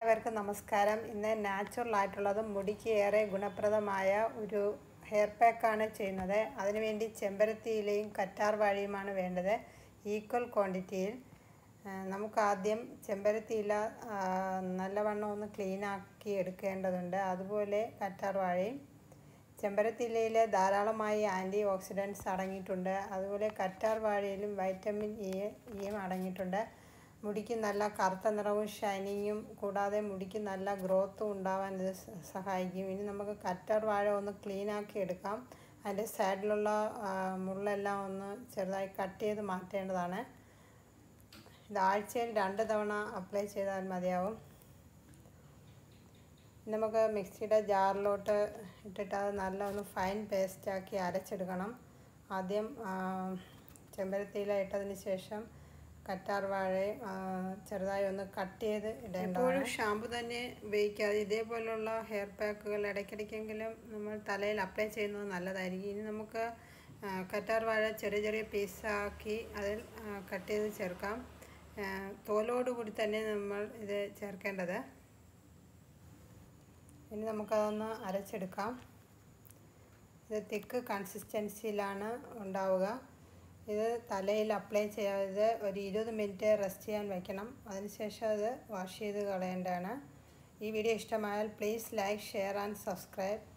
എല്ലാവർക്കും നമസ്കാരം ഇന്ന് നാച്ചുറൽ ആയിട്ടുള്ളതും മുടിക്ക് ഏറെ ഗുണപ്രദമായ ഒരു ഹെയർ പാക്കാണ് ചെയ്യുന്നത് അതിനുവേണ്ടി ചെമ്പരത്തി ഇലയും കറ്റാർ വാഴയുമാണ് വേണ്ടത് ഈക്വൽ ക്വാണ്ടിറ്റിയിൽ ആ, നമുക്ക് ആദ്യം ചെമ്പരത്തി ഇല ആ, നല്ലവണ്ണം ഒന്ന് ക്ലീൻ ആക്കി എടുക്കേണ്ടതുണ്ട് അതുപോലെ കറ്റാർ വാഴയും ചെമ്പരത്തി ഇലയിൽ ധാരാളമായി ആൻറ്റി ഓക്സിഡൻറ്റ്സ് അടങ്ങിയിട്ടുണ്ട് അതുപോലെ കറ്റാർ വാഴയിലും വൈറ്റമിൻ ഇ ഇയും അടങ്ങിയിട്ടുണ്ട് മുടിക്ക് നല്ല കറുത്ത നിറവും ഷൈനിങ്ങും കൂടാതെ മുടിക്ക് നല്ല ഗ്രോത്തും ഉണ്ടാവാൻ ഇത് സ- സഹായിക്കും ഇനി നമുക്ക് കറ്റാർ വാഴ ഒന്ന് ക്ലീൻ ആക്കി എടുക്കാം അതിൻ്റെ സൈഡിലുള്ള ആ, മുള്ളെല്ലാം ഒന്ന് ചെറുതായി കട്ട് ചെയ്ത് മാറ്റേണ്ടതാണ് ഇത് ആഴ്ചയിൽ രണ്ട് തവണ അപ്ലൈ ചെയ്താൽ മതിയാവും നമുക്ക് മിക്സിയുടെ ജാറിലോട്ട് ഇട്ടിട്ട് അത് നല്ല ഒന്ന് ഫൈൻ പേസ്റ്റാക്കി അരച്ചെടുക്കണം ആദ്യം ആ, ചെമ്പരത്തിയില ഇട്ടതിന് ശേഷം കറ്റാർ വാഴയും ആ, ചെറുതായി ഒന്ന് കട്ട് ചെയ്ത് ഇടേണ്ടതാണ് ഷാമ്പു തന്നെ ഉപയോഗിക്കാതെ ഇതേപോലുള്ള ഹെയർ പാക്കുകൾ ഇടയ്ക്കിടയ്ക്കെങ്കിലും നമ്മൾ തലയിൽ അപ്ലൈ ചെയ്യുന്നത് നല്ലതായിരിക്കും ഇനി നമുക്ക് ആ, കറ്റാർ വാഴ ചെറിയ ചെറിയ പീസാക്കി അതിൽ കട്ട് ചെയ്ത് ചേർക്കാം ആ, തോലോടുകൂടി തന്നെ നമ്മൾ ഇത് ചേർക്കേണ്ടത് ഇനി നമുക്കതൊന്ന് അരച്ചെടുക്കാം ഇത് തിക്ക് കൺസിസ്റ്റൻസിയിലാണ് ഉണ്ടാവുക ഇത് തലയിൽ അപ്ലൈ ചെയ്യാതെ ഒരു ഇരുപത് മിനിറ്റ് റെസ്റ്റ് ചെയ്യാൻ വയ്ക്കണം അതിനുശേഷം അത് വാഷ് ചെയ്ത് കളയേണ്ടതാണ് ഈ വീഡിയോ ഇഷ്ടമായാൽ please like share and subscribe